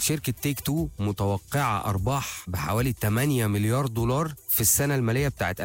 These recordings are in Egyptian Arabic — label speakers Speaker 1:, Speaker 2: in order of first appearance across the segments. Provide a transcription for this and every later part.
Speaker 1: شركة تيك تو متوقعة أرباح بحوالي 8 مليار دولار في السنة المالية بتاعت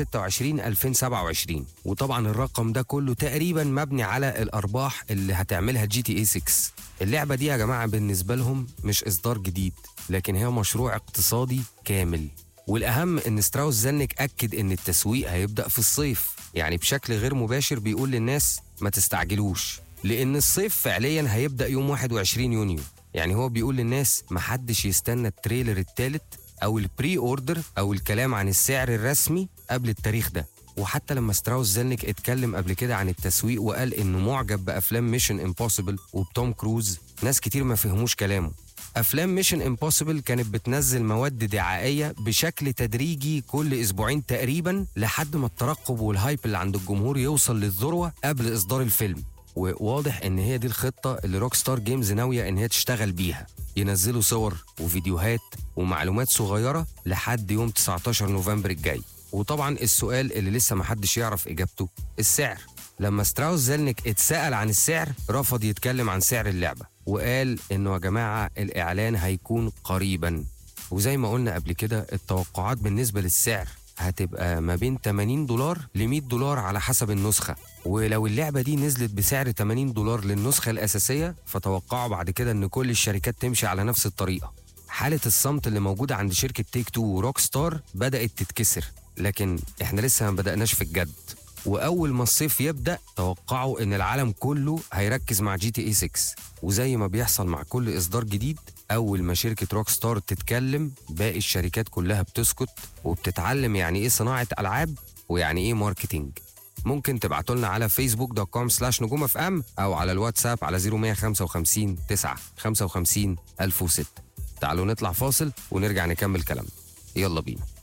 Speaker 1: 2026-2027 وطبعا الرقم ده كله تقريبا مبني على الأرباح اللي هتعملها جي تي اي 6 اللعبة دي يا جماعة بالنسبة لهم مش إصدار جديد لكن هي مشروع اقتصادي كامل والأهم إن ستراوس زنك أكد إن التسويق هيبدأ في الصيف يعني بشكل غير مباشر بيقول للناس ما تستعجلوش لأن الصيف فعليا هيبدأ يوم 21 يونيو يعني هو بيقول للناس محدش يستنى التريلر التالت أو البري أوردر أو الكلام عن السعر الرسمي قبل التاريخ ده وحتى لما ستراوس زلنك اتكلم قبل كده عن التسويق وقال انه معجب بافلام ميشن امبوسيبل وبتوم كروز ناس كتير ما فهموش كلامه افلام ميشن امبوسيبل كانت بتنزل مواد دعائيه بشكل تدريجي كل اسبوعين تقريبا لحد ما الترقب والهايب اللي عند الجمهور يوصل للذروه قبل اصدار الفيلم وواضح ان هي دي الخطه اللي روك ستار جيمز ناويه ان هي تشتغل بيها ينزلوا صور وفيديوهات ومعلومات صغيره لحد يوم 19 نوفمبر الجاي وطبعا السؤال اللي لسه محدش يعرف اجابته السعر لما ستراوس زلنك اتسأل عن السعر رفض يتكلم عن سعر اللعبة وقال انه يا جماعة الاعلان هيكون قريبا وزي ما قلنا قبل كده التوقعات بالنسبة للسعر هتبقى ما بين 80 دولار ل 100 دولار على حسب النسخة ولو اللعبة دي نزلت بسعر 80 دولار للنسخة الأساسية فتوقعوا بعد كده إن كل الشركات تمشي على نفس الطريقة حالة الصمت اللي موجودة عند شركة تيك تو وروك ستار بدأت تتكسر لكن احنا لسه ما بدأناش في الجد واول ما الصيف يبدا توقعوا ان العالم كله هيركز مع جي تي اي 6 وزي ما بيحصل مع كل اصدار جديد اول ما شركه روك ستار تتكلم باقي الشركات كلها بتسكت وبتتعلم يعني ايه صناعه العاب ويعني ايه ماركتينج ممكن تبعتوا لنا على فيسبوك دوت كوم سلاش نجوم اف ام او على الواتساب على 0155 9 55 1006 تعالوا نطلع فاصل ونرجع نكمل كلامنا يلا بينا